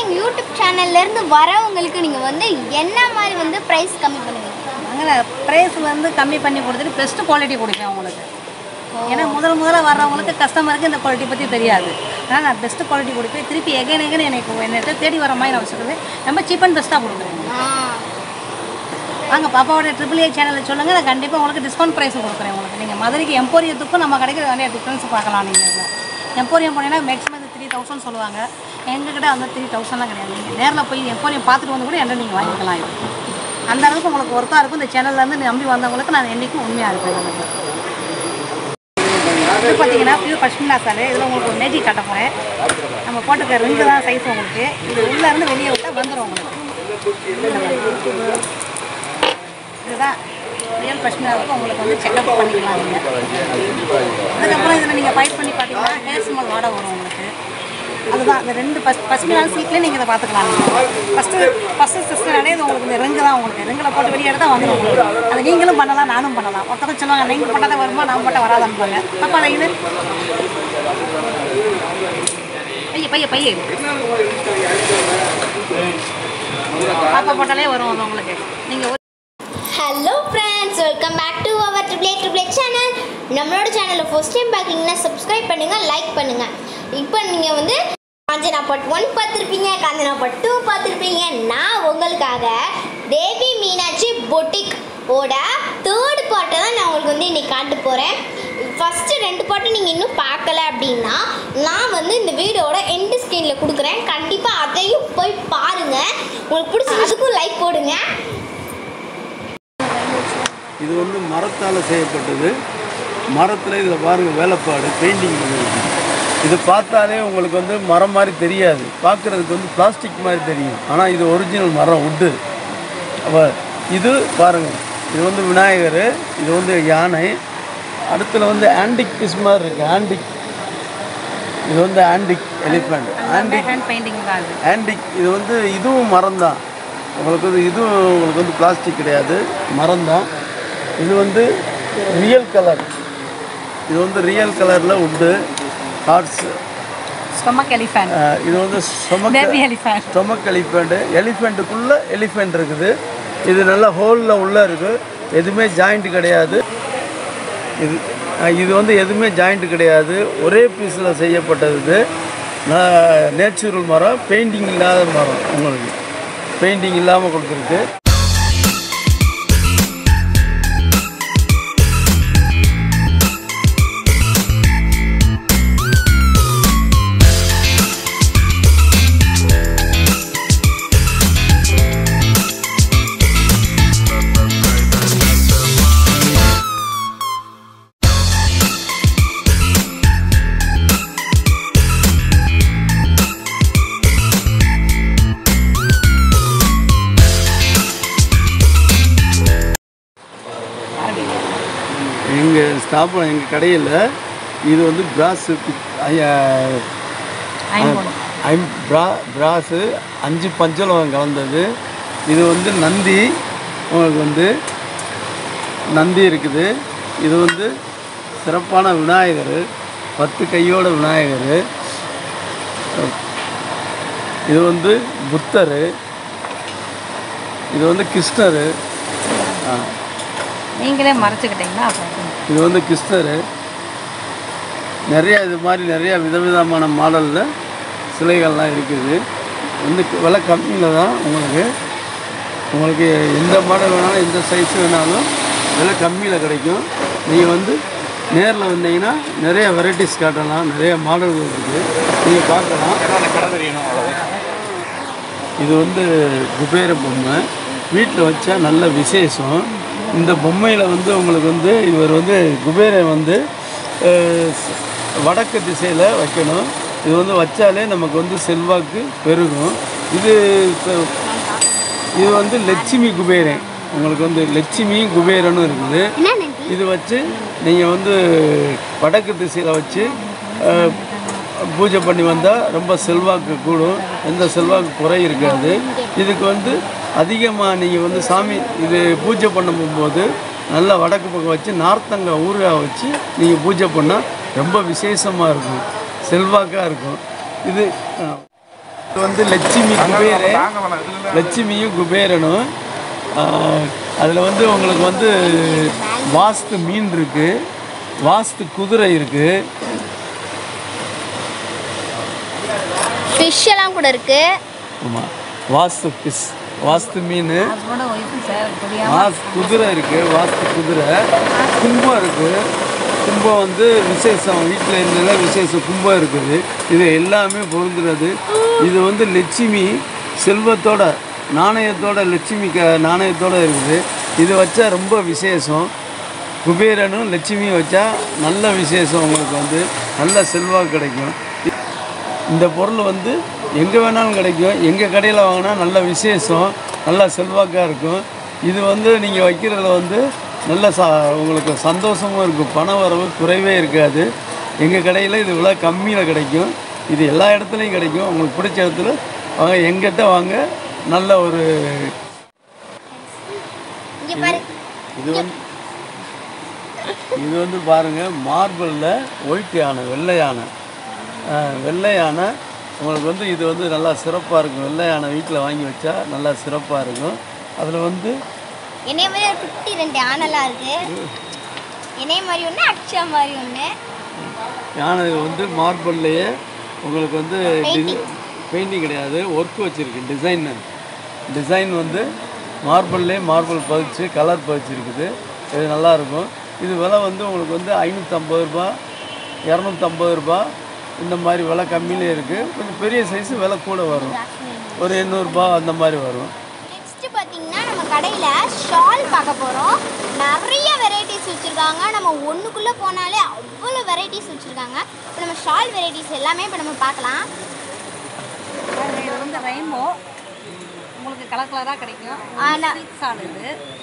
உங்கள் யூடியூப் சேனல்லேருந்து வரவங்களுக்கு நீங்கள் வந்து என்ன மாதிரி வந்து ப்ரைஸ் கம்மி பண்ணுவீங்க நாங்கள் ப்ரைஸ் வந்து கம்மி பண்ணி கொடுத்துட்டு பெஸ்ட் குவாலிட்டி கொடுப்பேன் உங்களுக்கு ஏன்னா முதல் முதல்ல வர்றவங்களுக்கு கஸ்டமருக்கு இந்த குவாலிட்டி பற்றி தெரியாது ஆனால் நான் பெஸ்ட் குவாலிட்டி கொடுப்பேன் திருப்பி எகைன் எகைன் எனக்கு என்னிட்ட தேடி வர மாதிரி நான் வச்சுருவேன் ரொம்ப சீப் அண்ட் பெஸ்ட்டாக கொடுக்குறேன் ஆ வாங்க பாப்பாவோட ட்ரிபிள் ஏ சேனலில் சொல்லுங்கள் நான் கண்டிப்பாக உங்களுக்கு டிஸ்கவுண்ட் ப்ரைஸ் கொடுக்குறேன் உங்களுக்கு நீங்கள் மதுரைக்கு எம்போரியத்துக்கும் நம்ம கிடைக்கிற நிறைய டிஃப்ரென்ஸ் பார்க்கலாம் நீங்கள் எம்போரியம் போனீங்கன்னா மேக்ஸிமம் இது த்ரீ தௌசண்ட் சொல்லுவாங்க எங்ககிட்ட வந்து த்ரீ தௌசண்ட்லாம் கிடையாது நீங்கள் நேரில் போய் எம்போரியம் பார்த்துட்டு வந்து கூட என்ன நீங்கள் வாங்கிக்கலாம் இது அந்த அளவுக்கு உங்களுக்கு ஒர்த்தாக இருக்கும் இந்த சேனல்லேருந்து நம்பி வந்தவங்களுக்கு நான் என்றைக்கும் உண்மையாக இருப்பேன் எனக்கு இது பார்த்தீங்கன்னா பியூர் பஷ்மினா சாரு இதில் உங்களுக்கு ஒரு மேஜிக் காட்ட போகிறேன் நம்ம போட்டுக்க ரிங்கு தான் சைஸ் உங்களுக்கு இது உள்ளே இருந்து வெளியே விட்டால் வந்துடும் உங்களுக்கு இதுதான் ரியல் பஷ்மினாவுக்கு உங்களுக்கு வந்து செக்அப் பண்ணிக்கலாம் நீங்கள் அதுக்கப்புறம் இதில் நீங்கள் ஃபைட் பண்ணி பார்த்தீங்கன்னா ஹேர் ஸ்மெல் வாட வரும் உங்களுக்கு அதுதான் இந்த ரெண்டு பஸ் பஷ்மினா சீட்லேயே நீங்கள் இதை பார்த்துக்கலாம் நீங்கள் ஃபஸ்ட்டு ஃபஸ்ட்டு சிஸ்டர் இது உங்களுக்கு இந்த ரிங்கு தான் உங்களுக்கு ரிங்கில் போட்டு வெளியே எடுத்தால் வந்துடும் உங்களுக்கு அது நீங்களும் பண்ணலாம் நானும் பண்ணலாம் ஒருத்தவங்க சொல்லுவாங்க நீங்கள் போட்டால் வருமா நான் போட்டால் வராதான்பாங்க பாப்பா அதை இது பைய பைய பைய பாப்பா போட்டாலே வரும் அது உங்களுக்கு நீங்கள் hello friends welcome back to our ட்ரிபிளே ட்ரிபிளே சேனல் நம்மளோட சேனலில் ஃபர்ஸ்ட் டைம் பார்க்கிங்கன்னா சப்ஸ்கிரைப் பண்ணுங்கள் லைக் பண்ணுங்கள் இப்போ நீங்கள் வந்து காஞ்சனா பட் ஒன் பார்த்துருப்பீங்க காஞ்சனா பட் டூ பார்த்துருப்பீங்க நான் உங்களுக்காக தேவி மீனாட்சி பொட்டிக் ஓட தேர்ட் பார்ட்டை தான் நான் உங்களுக்கு வந்து இன்னைக்கு காட்ட போகிறேன் ஃபஸ்ட்டு ரெண்டு பாட்டு நீங்கள் இன்னும் பார்க்கல அப்படின்னா நான் வந்து இந்த வீடியோட எண்டு ஸ்க்ரீனில் கொடுக்குறேன் கண்டிப்பாக அதையும் போய் பாருங்கள் உங்களுக்கு பிடிச்சதுக்கும் லைக் போடுங்க இது வந்து மரத்தால் செய்யப்பட்டது மரத்தில் இதில் பாருங்கள் வேலைப்பாடு பெயிண்டிங் பண்ணிருக்கு இது பார்த்தாலே உங்களுக்கு வந்து மரம் மாதிரி தெரியாது பார்க்குறதுக்கு வந்து பிளாஸ்டிக் மாதிரி தெரியும் ஆனால் இது ஒரிஜினல் மரம் உட்டு அப்போ இது பாருங்கள் இது வந்து விநாயகர் இது வந்து யானை அடுத்துல வந்து ஆன்டிக் பீஸ் மாதிரி இருக்குது ஆன்டிக் இது வந்து antique elephant antique hand painting தான் இது ஆன்டிக் இது வந்து இதுவும் மரம் தான் உங்களுக்கு வந்து இதுவும் உங்களுக்கு வந்து பிளாஸ்டிக் கிடையாது மரம் தான் இது வந்து ரியல் கலர் இது வந்து ரியல் கலரில் உண்டு ஹார்ட்ஸ் ஸ்டொமக் எலிஃபேண்ட் இது வந்து stomach baby elephant stomach elephant எலிஃபெண்ட்டுக்குள்ளே எலிஃபெண்ட் இருக்குது இது நல்லா ஹோலில் உள்ளே இருக்குது எதுவுமே ஜாயிண்ட் கிடையாது இது அஹ், இது வந்து எதுவுமே ஜாயிண்ட் கிடையாது ஒரே பீஸில் செய்யப்பட்டது இது நேச்சுரல் மரம் பெயிண்டிங் இல்லாத மரம் உங்களுக்கு பெயிண்டிங் இல்லாமல் கொடுத்துருக்கு எங்கள் ஸ்டாஃப் எங்கள் கடையில் இது வந்து பிராஸு ஐம் பிரா பிராஸு அஞ்சு பஞ்சலம் கலந்தது இது வந்து நந்தி உங்களுக்கு வந்து நந்தி இருக்குது இது வந்து சிறப்பான விநாயகர் பத்து கையோட விநாயகர் இது வந்து புத்தர் இது வந்து கிருஷ்ணர் ஆ நீங்களே மறைச்சிக்கிட்டீங்கன்னா அப்புறம் இது வந்து கிருஷ்ணர் நிறைய இது மாதிரி நிறைய விதவிதமான மாடலில் சிலைகள்லாம் இருக்குது வந்து விலை கம்மியில் தான் உங்களுக்கு உங்களுக்கு எந்த மாடல் வேணாலும் எந்த சைஸ் வேணாலும் விலை கம்மியில் கிடைக்கும் நீங்கள் வந்து நேரில் வந்தீங்கன்னா நிறைய வெரைட்டிஸ் காட்டலாம் நிறைய மாடல்கள் இருக்குது நீங்கள் பார்க்கலாம் இது வந்து குபேர பொம்மை வீட்டில் வச்சா நல்ல விசேஷம் இந்த பொம்மையில் வந்து உங்களுக்கு வந்து இவர் வந்து குபேரன் வந்து அஹ், ஸ்- வடக்கு திசையில் வைக்கணும் இது வந்து வச்சாலே நமக்கு வந்து செல்வாக்கு பெருகும் இது இப்ப- இது வந்து லட்சுமி குபேரன் உங்களுக்கு வந்து லட்சுமி குபேரனும் இருக்குது இது வச்சு நீங்கள் வந்து வடக்கு திசையில் வச்சு அஹ், பூஜை பண்ணி வந்தால் ரொம்ப செல்வாக்கு கூடும் எந்த செல்வாக்கு குறை இருக்காது இதுக்கு வந்து அதிகமாக நீங்கள் வந்து சாமி இது பூஜை பண்ண போகும்போது நல்லா வடக்கு பக்கம் வச்சு நார்த்தங்காய் ஊறுகாய் வச்சு நீங்கள் பூஜை பண்ணால் ரொம்ப விசேஷமாக இருக்கும் செல்வாக்காக இருக்கும் இது அஹ், இது வந்து லட்சுமி குபேரே லட்சுமியும் குபேரனும் அதில் வந்து உங்களுக்கு வந்து வாஸ்து மீன் இருக்குது வாஸ்து குதிரை இருக்குது ஃபிஷ் எல்லாம் கூட இருக்கு ஆமாம் வாஸ்து ஃபிஷ் வாஸ்து மீன் ஹஸ்பண்டோட ஒய்ஃபு சார் தெரியாம வாஸ் குதிரை இருக்குது வாஸ்து குதிரை கும்பம் இருக்குது கும்பம் வந்து விசேஷம் வீட்டில் இருந்ததுல விசேஷம் கும்பம் இருக்குது இது எல்லாமே பொருந்துறது இது வந்து லட்சுமி செல்வத்தோட நாணயத்தோட லட்சுமி க நாணயத்தோட இருக்குது இது வச்சா ரொம்ப விசேஷம் குபேரனும் லட்சுமியும் வச்சா நல்ல விசேஷம் உங்களுக்கு வந்து நல்ல செல்வாக்கு கிடைக்கும் இந்த பொருள் வந்து எங்கே வேணாலும் கிடைக்கும் எங்கள் கடையில் வாங்கினா நல்ல விசேஷம் நல்ல செல்வாக்காக இருக்கும் இது வந்து நீங்கள் வைக்கிறதுல வந்து நல்ல ச உங்களுக்கு சந்தோஷமும் இருக்கும் பண வரவு குறைவே இருக்காது எங்கள் கடையில் இது விலை கம்மியில் கிடைக்கும் இது எல்லா இடத்துலையும் கிடைக்கும் உங்களுக்கு பிடிச்ச இடத்துல வாங்க எங்கிட்ட வாங்க நல்ல ஒரு இங்க பாரு இது வந்து இது வந்து பாருங்கள் மார்பிளில் ஒயிட் யானை வெள்ளை யானை அஹ், வெள்ளை யானை உங்களுக்கு வந்து இது வந்து நல்லா சிறப்பாக இருக்கும் வெள்ளை யானை வீட்டில் வாங்கி வச்சா நல்லா சிறப்பாக இருக்கும் அதில் வந்து என்னைய மாதிரி ஒரு குட்டி ரெண்டு ஆனெல்லாம் இருக்கு என்னைய மாதிரி ஒன்று அக்ஷா மாதிரி ஒன்று யானை வந்து மார்பிள்லேயே உங்களுக்கு வந்து பெயிண்டிங் கிடையாது ஒர்க் வச்சுருக்கு டிசைன் டிசைன் வந்து மார்பிள்லேயே மார்பிள் பதிச்சு கலர் பதிச்சிருக்குது இது நல்லாயிருக்கும் இது விலை வந்து உங்களுக்கு வந்து ஐநூற்றம்பது ரூபா இரநூத்தம்பது ரூபா இந்த மாதிரி விலை கம்மியிலே இருக்குது கொஞ்சம் பெரிய சைஸு விலை கூட வரும் ஒரு எண்ணூறுபா அந்த மாதிரி வரும் நெக்ஸ்ட் பார்த்தீங்கன்னா நம்ம கடையில் ஷால் பார்க்க போகிறோம் நிறைய வெரைட்டிஸ் வச்சுருக்காங்க நம்ம ஒன்றுக்குள்ளே போனாலே அவ்வளோ வெரைட்டிஸ் வச்சுருக்காங்க இப்போ நம்ம ஷால் வெரைட்டிஸ் எல்லாமே இப்போ நம்ம பார்க்கலாம் பாருங்க, இது வந்து ரெயின்போ உங்களுக்கு கலர் கலராக கிடைக்கும் ஆனா- சில்க் சால் இது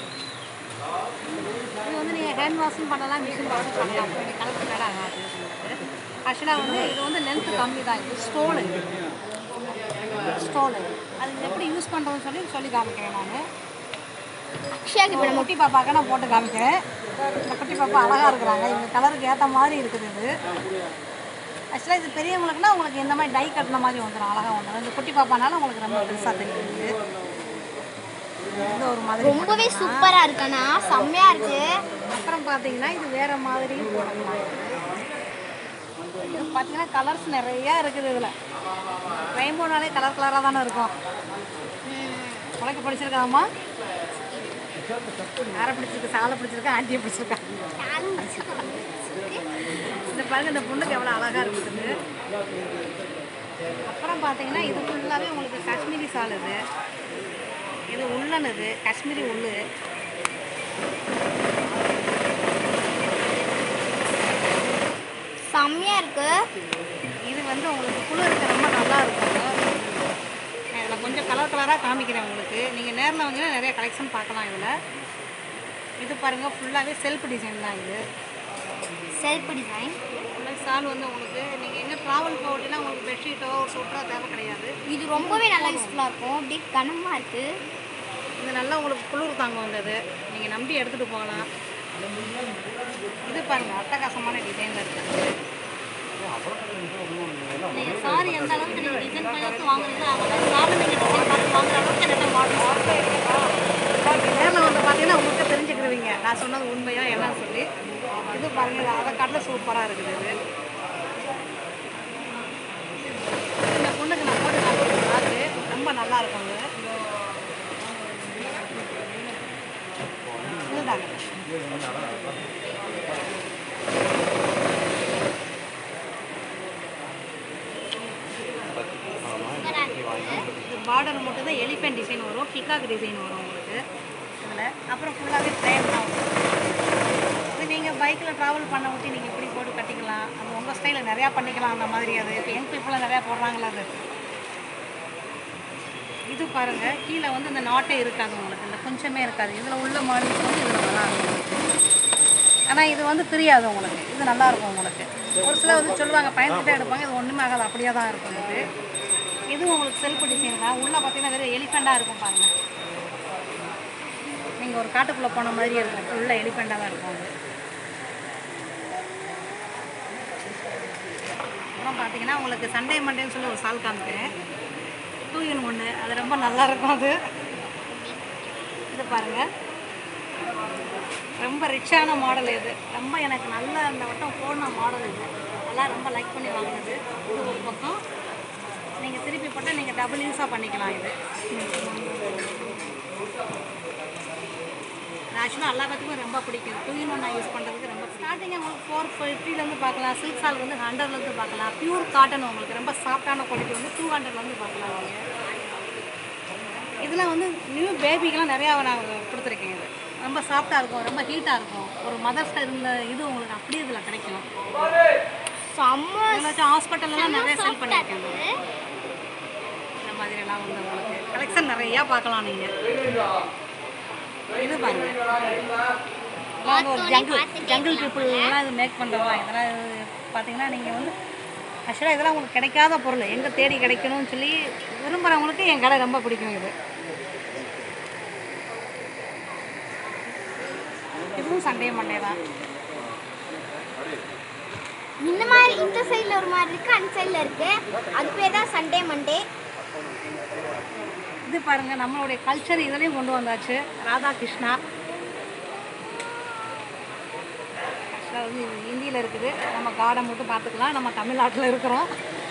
இது வந்து நீங்கள் ஹேண்ட் வாஷும் பண்ணலாம் மிஷின் வாஷும் பண்ணலாம் கலர் கலராக ஆகாது ஆக்சுவலாக வந்து இது வந்து லென்த்து கம்மி தான் இது ஸ்டோனு ஸ்டோனு அது எப்படி யூஸ் பண்ணுறதுன்னு சொல்லி சொல்லி காமிக்கிறேன் நான் அக்ஷயாக்கு இப்போ நம்ம குட்டி பாப்பாக்க நான் போட்டு காமிக்கிறேன் இந்த குட்டி பாப்பா அழகாக இருக்கிறாங்க இவங்க கலருக்கு ஏற்ற மாதிரி இருக்குது இது ஆக்சுவலாக இது பெரியவங்களுக்குனா உங்களுக்கு இந்த மாதிரி டை கட்டின மாதிரி வந்துடும் அழகாக வந்துடும் இந்த குட்டி பாப்பானால உங்களுக்கு ரொம்ப பெருசாக தெரியுது இந்த ஒரு மாதிரி ரொம்பவே சூப்பராக இருக்குண்ணா செம்மையாக இருக்கு அப்புறம் பார்த்தீங்கன்னா இது வேற மாதிரியும் போடலாம் இது பார்த்தீங்கன்னா கலர்ஸ் நிறைய இருக்குது இதில் ரெயின்போனாலே கலர் கலராக தானே இருக்கும் உனக்கு பிடிச்சிருக்காமா யாரை பிடிச்சிருக்கு சாலை பிடிச்சிருக்கா ஆண்டியை பிடிச்சிருக்கா இந்த பாருங்க இந்த பொண்ணுக்கு எவ்வளோ அழகாக இருக்குது அப்புறம் பார்த்தீங்கன்னா இது ஃபுல்லாகவே உங்களுக்கு காஷ்மீரி சால் இது இது உள்ளன் இது காஷ்மீரி உள்ளு செம்மையாக இருக்கு இது வந்து உங்களுக்கு குளிருக்கு ரொம்ப நல்லா இருக்கும் இதில் கொஞ்சம் கலர் கலராக காமிக்கிறேன் உங்களுக்கு நீங்கள் நேரில் வந்தீங்கன்னா நிறைய கலெக்ஷன் பார்க்கலாம் இதில் இது பாருங்கள் ஃபுல்லாகவே செல்ஃப் டிசைன் தான் இது செல்ஃப் டிசைன் ஃபுல்லாக சால் வந்து உங்களுக்கு நீங்கள் எங்கே ட்ராவல் போகட்டினா உங்களுக்கு பெட்ஷீட்டோ ஒரு சூட்டரோ தேவை கிடையாது இது ரொம்பவே நல்லா யூஸ்ஃபுல்லாக இருக்கும் அப்படியே கனமாக இருக்குது இது நல்லா உங்களுக்கு குளிர் தாங்க வந்தது நீங்கள் நம்பி எடுத்துகிட்டு போகலாம் இது பாருங்கள் அட்டகாசமான டிசைனில் இருக்குது நீங்கள் சாரி எந்த அளவுக்கு நீங்கள் டிசைன் பார்த்து வாங்குறீங்களோ அதோட சாரி நீங்கள் டிசைன் பார்த்து வாங்குற அளவுக்கு நல்ல மாடல் நேரில் வந்து பார்த்தீங்கன்னா உங்களுக்கு தெரிஞ்சுக்கிடுவீங்க நான் சொன்னது உண்மையா என்னன்னு சொல்லி இது பாருங்க இது அதை காட்டில் சூப்பராக இருக்குது இது இந்த பொண்ணுக்கு நான் போட்டு காட்டுறேன் பார்த்து ரொம்ப நல்லா இருக்குங்க இதுதாங்க இது பார்டர் மட்டும் தான் எலிஃபென்ட் டிசைன் வரும் பிகாக் டிசைன் வரும் உங்களுக்கு இதில் அப்புறம் ஃபுல்லாகவே ட்ரெயின் தான் வரும் இது நீங்கள் பைக்கில் ட்ராவல் பண்ண ஊற்றி நீங்கள் இப்படி போட்டு கட்டிக்கலாம் அது உங்கள் ஸ்டைலில் நிறையா பண்ணிக்கலாம் அந்த மாதிரி அது இப்போ யங் பீப்புளாக நிறையா போடுறாங்களா அது இது பாருங்கள் கீழே வந்து இந்த நாட்டே இருக்காது உங்களுக்கு இந்த கொஞ்சமே இருக்காது இதில் உள்ள மாடல்ஸ் வந்து இதில் வராது ஆனால் இது வந்து தெரியாது உங்களுக்கு இது நல்லா இருக்கும் உங்களுக்கு ஒரு சிலர் வந்து சொல்லுவாங்க பயந்துட்டே எடுப்பாங்க இது ஒன்றுமே ஆகாது அப்படியே தான் இருக்கும் இது இது உங்களுக்கு செல்ஃப் டிசைன் தான் உள்ளே பார்த்தீங்கன்னா வெறும் எலிஃபெண்ட்டாக இருக்கும் பாருங்கள் நீங்கள் ஒரு காட்டுக்குள்ளே போன மாதிரியே இருக்கும் ஃபுல்லாக எலிஃபெண்ட்டாக தான் இருக்கும் அது அப்புறம் பார்த்தீங்கன்னா உங்களுக்கு சண்டே மண்டேன்னு சொல்லி ஒரு சால் காமிக்கிறேன் டூ இன் ஒன்று அது ரொம்ப நல்லா இருக்கும் அது இது பாருங்க ரொம்ப ரிச்சான மாடல் இது ரொம்ப எனக்கு நல்ல அந்த வட்டம் போன மாடல் இது எல்லாம் ரொம்ப லைக் பண்ணி வாங்கினது இது ஒரு பக்கம் நீங்கள் திருப்பி போட்டால் நீங்கள் டபுள் யூஸாக பண்ணிக்கலாம் இது ஆக்சுவலாக எல்லா பேத்துக்கும் ரொம்ப பிடிக்கும் டூ இன் ஒன் நான் யூஸ் பண்ணுறதுக்கு ரொம்ப ஸ்டார்டிங் உங்களுக்கு ஃபோர் ஃபிஃப்டிலேருந்து பார்க்கலாம் சில்க் சால் வந்து ஹண்ட்ரட்லேருந்து பார்க்கலாம் பியூர் காட்டன் உங்களுக்கு ரொம்ப சாஃப்டான குவாலிட்டி வந்து டூ ஹண்ட்ரட்லேருந்து பார்க்கலாம் நீங்கள் இதில் வந்து நியூ பேபிக்கெலாம் நிறையா நான் கொடுத்துருக்கேன் இது ரொம்ப சாஃப்டாக இருக்கும் ரொம்ப ஹீட்டாக இருக்கும் ஒரு மதர்ஸ் இருந்த இது உங்களுக்கு அப்படியே இதில் கிடைக்கும் செம்ம இதில் ஹாஸ்பிட்டல்லாம் நிறைய செல் பண்ணியிருக்கேன் நான். இந்த மாதிரி எல்லாம் வந்து உங்களுக்கு கலெக்ஷன் நிறையா பார்க்கலாம் நீங்கள் இது பாருங்க இதெல்லாம் வந்து ஒரு ஜங்கிள் ஜங்கிள் பீப்புளெலாம் இது மேக் பண்ணுறவா இதெல்லாம் இது பார்த்தீங்கன்னா நீங்கள் வந்து ஆக்சுவலாக இதெல்லாம் உங்களுக்கு கிடைக்காத பொருள் எங்கே தேடி கிடைக்கணும்னு சொல்லி விரும்புகிறவங்களுக்கு என் கடை ரொம்ப பிடிக்கும் இது இதுவும் சண்டே மண்டே தான் இந்த மாதிரி இந்த சைடில் ஒரு மாதிரி இருக்கு அந்த சைடில் இருக்கு அது பேர் தான் சண்டே மண்டே இது பாருங்க நம்மளுடைய கல்ச்சர் இதுலேயும் கொண்டு வந்தாச்சு ராதாகிருஷ்ணா ஆக்சுவலாக வந்து இது ஹிந்தியில் இருக்குது நம்ம காடை மட்டும் பார்த்துக்கலாம் நம்ம தமிழ்நாட்டில் இருக்கிறோம்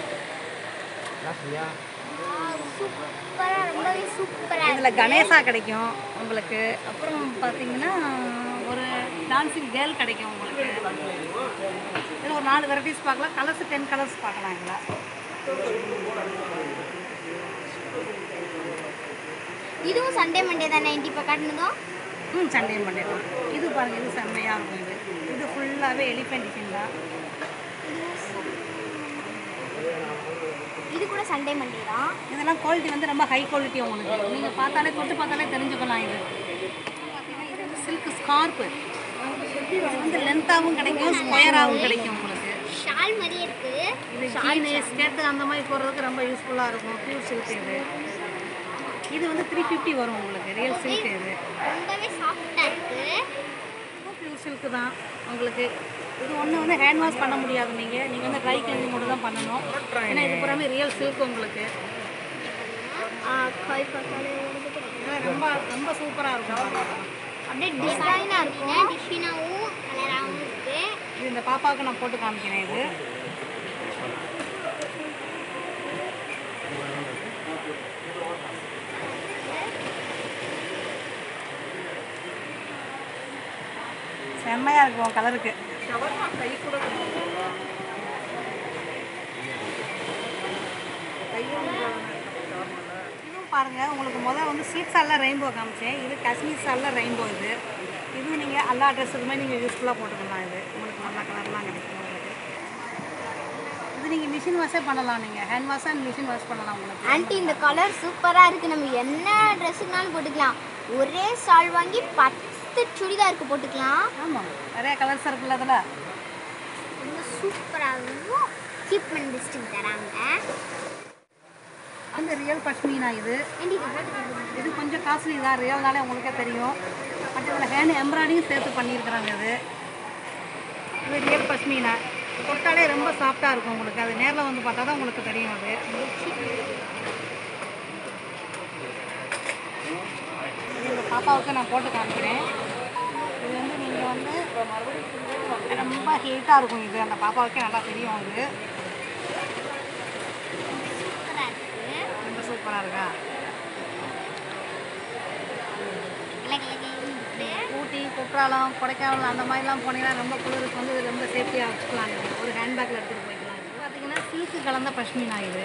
சூப்பராக ரொம்பவே சூப்பராக இதில் கணேசா கிடைக்கும் உங்களுக்கு அப்புறம் பார்த்தீங்கன்னா ஒரு டான்சிங் கேர்ள் கிடைக்கும் உங்களுக்கு இதில் ஒரு நாலு வெரைட்டிஸ் பார்க்கலாம் கலர்ஸ் டென் கலர்ஸ் பார்க்கலாம் இதில் இதுவும் சண்டே மண்டே தானே இப்போ காட்டினதும் ம் சண்டே மண்டே தான் இது பாருங்கள் இது செம்மையாக இருக்கும் இது இது ஃபுல்லாகவே எலிஃபென்ட் டிசைன் தான் இது கூட சண்டே மண்டே தான் இதெல்லாம் குவாலிட்டி வந்து ரொம்ப ஹை குவாலிட்டி உங்களுக்கு நீங்கள் பார்த்தாலே தொட்டு பார்த்தாலே தெரிஞ்சுக்கலாம் இது பார்த்தீங்கன்னா இது வந்து சில்க் ஸ்கார்ப்பு இது வந்து லென்த்தாகவும் கிடைக்கும் ஸ்கொயராகவும் கிடைக்கும் உங்களுக்கு ஷால் மாதிரி இருக்கு இது ஜீனு ஸ்கர்ட்டு அந்த மாதிரி போடுறதுக்கு ரொம்ப யூஸ்ஃபுல்லாக இருக்கும் பியூர் சில்க் இது இது வந்து த்ரீ ஃபிஃப்டி வரும் உங்களுக்கு ரியல் சில்க் இது ரொம்பவே சாஃப்டாக இருக்கு பியூர் சில்க் தான் உங்களுக்கு இது ஒன்று வந்து ஹேண்ட் வாஷ் பண்ண முடியாது நீங்கள் நீங்கள் வந்து ட்ரை கிளீனிங் மட்டும் தான் பண்ணணும் ஏன்னா இது பூராமே ரியல் சில்க் உங்களுக்கு கை பார்த்தாலே இதெல்லாம் ரொம்ப ரொம்ப சூப்பராக இருக்கும் பாருங்க. அப்படியே டிசைனாக இருக்கும் டிசைனாகவும் கலராகவும் இருக்கு இது இந்த பாப்பாவுக்கு நான் போட்டு காமிக்கிறேன் இது செம்மையாக இருக்கும் கலருக்கு இதுவும் பாருங்க உங்களுக்கு முதல்ல வந்து சில்க் சாலில் ரெயின்போ காமிச்சேன் இது காஷ்மீர் சாலில் ரெயின்போ இது இதுவும் நீங்கள் எல்லா ட்ரெஸ்ஸுக்குமே நீங்கள் யூஸ்ஃபுல்லாக போட்டுக்கலாம் இது உங்களுக்கு நல்ல கலர்லாம் கிடைக்கும் உங்களுக்கு இது நீங்கள் மிஷின் வாஷே பண்ணலாம் நீங்கள் hand wash and machine wash பண்ணலாம் உங்களுக்கு ஆன்ட்டி இந்த கலர் சூப்பராக இருக்குது நம்ம என்ன ட்ரெஸ்ஸுக்குனாலும் போட்டுக்கலாம் ஒரே சால் வாங்கி பத்து சுடிதாருக்கு போட்டுக்கலாம் ஆமாம் நிறைய கலர்ஸ் இருக்குல்ல அதில் ரொம்ப சூப்பராகவும் சீப் பண்ணி டிஸ்டிங் தராங்க வந்து ரியல் பஷ்மீனா இது ஆன்ட்டி இது போட்டுக்கலாம் இது கொஞ்சம் காஸ்ட்லி தான் ரியல்னாலே உங்களுக்கே தெரியும் பட் இதில் ஹேண்ட் எம்ப்ராய்டிங் சேர்த்து பண்ணியிருக்கிறாங்க இது இது ரியல் பஷ்மீனா தொட்டாலே ரொம்ப சாஃப்டாக இருக்கும் உங்களுக்கு அது நேரில் வந்து பார்த்தா தான் உங்களுக்கு தெரியும் அது இது இந்த பாப்பாவுக்கு நான் போட்டு காமிக்கிறேன் இது வந்து நீங்கள் வந்து ரொம்ப ஹீட்டாக இருக்கும் இது அந்த பாப்பாவுக்கே நல்லா தெரியும் இது சூப்பராக இருக்குது ரொம்ப சூப்பராக இருக்கா ஊட்டி குற்றாலம் கொடைக்கானல் அந்த மாதிரிலாம் போனீங்கன்னா ரொம்ப குளிருக்கு வந்து இது ரொம்ப சேஃப்டியாக வச்சுக்கலாம் நீங்கள் ஒரு ஹேண்ட்பேக்கில் எடுத்துகிட்டு போய்க்கலாம் இது பார்த்தீங்கன்னா சில்க்கு கலந்த பஷ்மீனா இது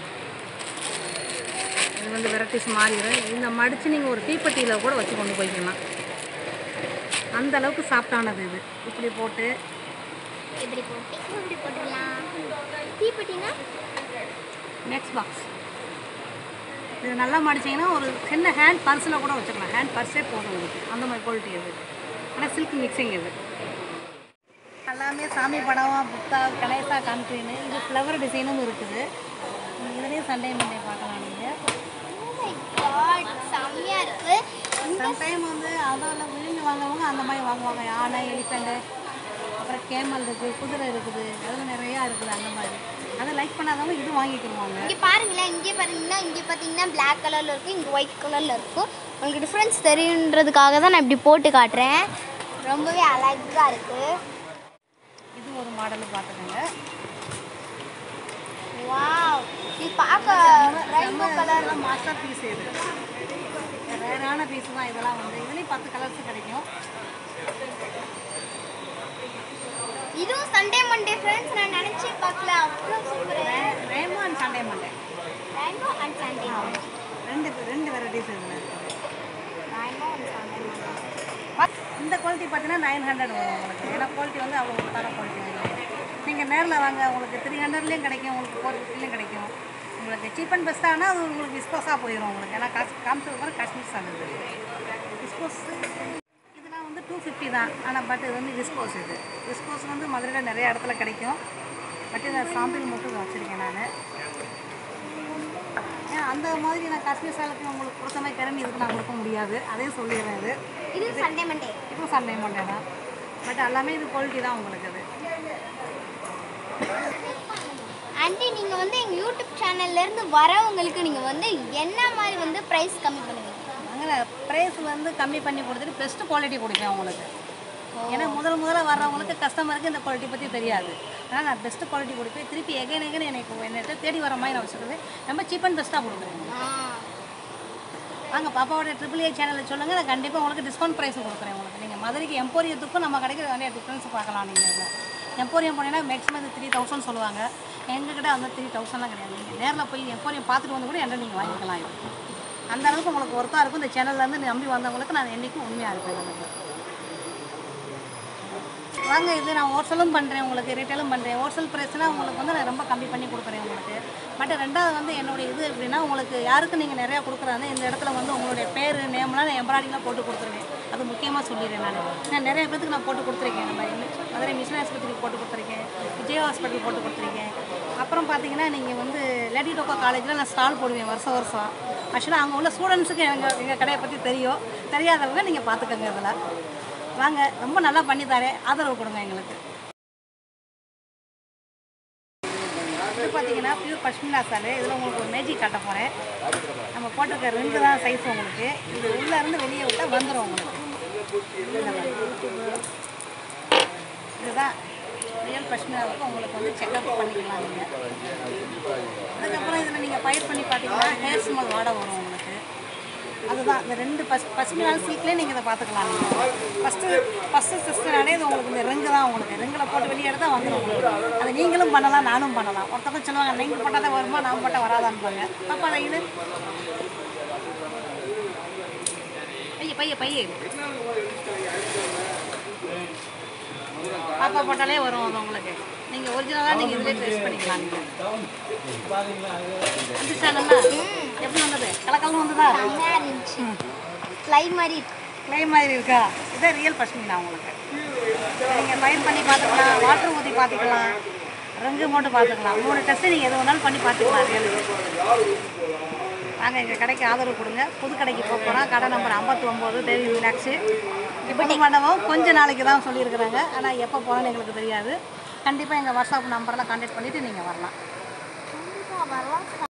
இது வந்து வெரைட்டிஸ் மாறிடும் இந்த மடித்து நீங்கள் ஒரு தீப்பெட்டியில் கூட வச்சு கொண்டு போய்க்கலாம் அந்த அளவுக்கு சாஃப்டானது இது இப்படி போட்டு இப்படி போட்டு இப்படி போட்டுடலாம் தீப்பெட்டினா நெக்ஸ்ட் பாக்ஸ் இது நல்லா மடிச்சிங்கன்னா ஒரு சின்ன ஹேண்ட் பர்ஸில் கூட வச்சுக்கலாம் ஹேண்ட் பர்ஸே போதும் உங்களுக்கு அந்த மாதிரி குவாலிட்டி இது ஆனால் சில்க் மிக்சிங் இது எல்லாமே சாமி படம் புத்தா கணேசா கான்க்ரீனு இது ஃப்ளவர் டிசைனும் இருக்குது இதுலேயும் சண்டே மண்டே பார்க்கலாம் நீங்கள் காட் செம்மையாக இருக்குது சம்டைம் வந்து அதில் விழுந்து வாங்குறவங்க அந்த மாதிரி வாங்குவாங்க யானை எலிஃபெண்ட்டு அப்புறம் கேமல் இருக்குது குதிரை இருக்குது அதெல்லாம் நிறையா இருக்குது அந்த மாதிரி அதை லைக் பண்ணாதவங்க இது வாங்கிக்கிடுவாங்க இங்கே பாருங்களேன் இங்கே பாருங்கன்னா இங்கே பார்த்தீங்கன்னா பிளாக் கலரில் இருக்கும் இங்கே ஒயிட் கலரில் இருக்கும் உங்களுக்கு டிஃப்ரென்ஸ் தெரியுன்றதுக்காக தான் நான் இப்படி போட்டு காட்டுறேன் ரொம்பவே அழகாக இருக்குது இது ஒரு மாடல் பார்த்துக்கோங்க வாவ் இது பார்க்க ரெயின்போ கலர் மாஸ்டர் பீஸ் இது ரேரான பீஸ் தான் இதெல்லாம் வந்து இதுலேயும் பத்து கலர்ஸ் கிடைக்கும் இதுவும் சண்டே மண்டே ஃப்ரெண்ட்ஸ் நான் நினச்சி பார்க்கல அவ்வளோ சூப்பர் ரேமோ and Sunday Monday rainbow and Sunday ரெண்டு ரெண்டு வெரைட்டிஸ் இதில் இருக்குது ரெயின்போ அண்ட் சண்டே இந்த குவாலிட்டி பார்த்தீங்கன்னா நைன் ஹண்ட்ரட் வரும் உங்களுக்கு ஏன்னா குவாலிட்டி வந்து அவ்வளோ தர குவாலிட்டி வரும் நீங்கள் நேரில் வாங்க உங்களுக்கு த்ரீ ஹண்ட்ரட்லேயும் கிடைக்கும் உங்களுக்கு ஃபோர் ஃபிஃப்டிலையும் கிடைக்கும் உங்களுக்கு சீப் அண்ட் பெஸ்ட்டானா அது உங்களுக்கு விஸ்கோஸாக போயிடும் உங்களுக்கு ஏன்னா காசு காமிச்சது பாரு காஷ்மீர் சாண்டல் விஸ்கோஸ் இதெல்லாம் வந்து டூ ஃபிஃப்டி தான் ஆனால் பட் இது வந்து விஸ்கோஸ் இது விஸ்கோஸ் வந்து மதுரையில் நிறைய இடத்துல கிடைக்கும் பட் இதை சாம்பிள் மட்டும் வச்சுருக்கேன் நான் ஏன் அந்த மாதிரி நான் காஷ்மீர் சாலுக்கு உங்களுக்கு கொடுத்த மாதிரி திறமை இதுக்கு நான் கொடுக்க முடியாது அதையும் சொல்லிடுறேன் இது இது சண்டே மண்டே இப்போ சண்டே மண்டே தான் பட் எல்லாமே இது குவாலிட்டி தான் உங்களுக்கு அது ஆண்டி நீங்கள் வந்து எங்கள் யூடியூப் சேனல்லேருந்து வரவங்களுக்கு நீங்கள் வந்து என்ன மாதிரி வந்து ப்ரைஸ் கம்மி பண்ணுவீங்க அங்கே ப்ரைஸ் வந்து கம்மி பண்ணி கொடுத்துட்டு பெஸ்ட் குவாலிட்டி கொடுப்பேன் உங்களுக்கு ஏன்னா முதல் முதல்ல வர்றவங்களுக்கு கஸ்டமருக்கு இந்த குவாலிட்டி பற்றி தெரியாது ஆனால் நான் பெஸ்ட் குவாலிட்டி கொடுப்பேன் திருப்பி எகைன் எகைன் எனக்கு என்னட்ட தேடி வர மாதிரி நான் வச்சுருக்கேன் ரொம்ப சீப் அண்ட் பெஸ்ட்டாக கொடுக்குறேன் வாங்க பாப்பாவோட ட்ரிபிள் ஏ சேனலில் சொல்லுங்கள் நான் கண்டிப்பாக உங்களுக்கு டிஸ்கவுண்ட் ப்ரைஸ் கொடுக்குறேன் உங்களுக்கு நீங்கள் மதுரைக்கு எம்போரியத்துக்கும் நம்ம கிடைக்கிற நிறைய டிஃப்ரென்ஸ் பார்க்கலாம் நீங்கள் எம்போரியம் போனீங்கன்னா மேக்ஸிமம் இது த்ரீ தௌசண்ட் சொல்லுவாங்க எங்ககிட்ட அந்த த்ரீ தௌசண்ட்லாம் கிடையாது நீங்கள் நேரில் போய் எம்போரியம் பார்த்துட்டு வந்து கூட என்ன நீங்கள் வாங்கிக்கலாம் இது அந்த அளவுக்கு உங்களுக்கு ஒர்த்தாக இருக்கும் இந்த சேனல்லேருந்து நம்பி வந்தவங்களுக்கு நான் என்றைக்கும் உண்மையாக இருப்பேன் எனக்கு வாங்க இது நான் ஹோல்சேலும் பண்ணுறேன் உங்களுக்கு ரீட்டைலும் பண்ணுறேன் ஹோல்சேல் ப்ரைஸ்னால் உங்களுக்கு வந்து நான் ரொம்ப கம்மி பண்ணி கொடுக்குறேன் உங்களுக்கு பட் ரெண்டாவது வந்து என்னுடைய இது எப்படின்னா உங்களுக்கு யாருக்கு நீங்கள் நிறையா கொடுக்குறாங்க இந்த இடத்துல வந்து உங்களுடைய பேர் நேம்லாம் நான் எம்ப்ராய்டிங்லாம் போட்டு கொடுத்துருவேன் அது முக்கியமாக சொல்லிடுறேன் நான் நான் நிறைய பேத்துக்கு நான் போட்டு கொடுத்துருக்கேன் நம்ம மதுரை மிஷன் ஆஸ்பத்திரிக்கு போட்டு கொடுத்துருக்கேன் விஜய் ஹாஸ்பிட்டல் போட்டு கொடுத்துருக்கேன் அப்புறம் பார்த்தீங்கன்னா நீங்கள் வந்து லேடி டோக்கா காலேஜில் நான் ஸ்டால் போடுவேன் வருஷம் வருஷம் ஆக்சுவலாக அங்கே உள்ள ஸ்டூடெண்ட்ஸுக்கு எங்கள் எங்கள் கடையை பற்றி தெரியும் தெரியாதவங்க நீங்கள் பார்த்துக்கோங்க இதில் வாங்க ரொம்ப நல்லா பண்ணி தரேன் ஆதரவு கொடுங்க எங்களுக்கு இது பார்த்தீங்கன்னா பியூர் பஷ்மினா சாலு இதில் உங்களுக்கு ஒரு மேஜிக் காட்ட போகிறேன் நம்ம போட்டிருக்க ரெண்டு தான் சைஸ் உங்களுக்கு இது உள்ளே இருந்து வெளியே விட்டால் வந்துடும் உங்களுக்கு இதுதான் ரியல் பஷ்மினாவுக்கு உங்களுக்கு வந்து செக்அப் பண்ணிக்கலாம் நீங்கள் அதுக்கப்புறம் இதில் நீங்கள் பயிர் பண்ணி பார்த்தீங்கன்னா ஹேர் ஸ்மெல் வாட வரும் உங்களுக்கு அதுதான் இந்த ரெண்டு பஸ் பசுமையான சீட்லேயே நீங்கள் இதை பார்த்துக்கலாம் நீங்கள் ஃபஸ்ட்டு ஃபஸ்ட்டு சிஸ்டர்னாலே இது உங்களுக்கு இந்த ரிங்கு தான் உங்களுக்கு ரிங்கில் போட்டு வெளியே எடுத்தால் வந்துடும் உங்களுக்கு அதை நீங்களும் பண்ணலாம் நானும் பண்ணலாம் ஒருத்தவங்க சொல்லுவாங்க நீங்கள் போட்டால் தான் வருமா நான் போட்டால் வராதான்பாங்க பாப்பா அதை இது பைய பைய பைய பாப்பா போட்டாலே வரும் அது உங்களுக்கு நீங்கள் ஒரிஜினலாக நீங்கள் இதிலே ட்ரெஸ் பண்ணிக்கலாம் நீங்கள் வந்துச்சானம்மா எப்படி வந்தது கலக்கலம் வந்ததா செம்மையாக இருந்துச்சு ஃப்ளை மாதிரி இருக்கு கிளை மாதிரி இருக்கா இதான் ரியல் பஷ்மினா உங்களுக்கு நீங்கள் பயிர் பண்ணி பார்த்துக்கலாம் வாட்டர் ஊற்றி பார்த்துக்கலாம் ரங்கு போட்டு பார்த்துக்கலாம் மூணு டெஸ்ட்டு நீங்கள் எது வேணாலும் பண்ணி பார்த்துக்கலாம் ரியலுக்கு வாங்க எங்கள் கடைக்கு ஆதரவு கொடுங்க புது கடைக்கு போக போகிறோம் கடை நம்பர் ஐம்பத்தி ஒம்பது தேவி மீனாட்சி இப்போ மண்டபம் கொஞ்ச நாளைக்கு தான் சொல்லியிருக்கிறாங்க ஆனால் எப்போ போகணும்னு எங்களுக்கு தெரியாது கண்டிப்பாக எங்கள் வாட்ஸ்அப் நம்பரெல்லாம் கான்டாக்ட் பண்ணிவிட்டு நீங்கள் வரலாம் வரலாம்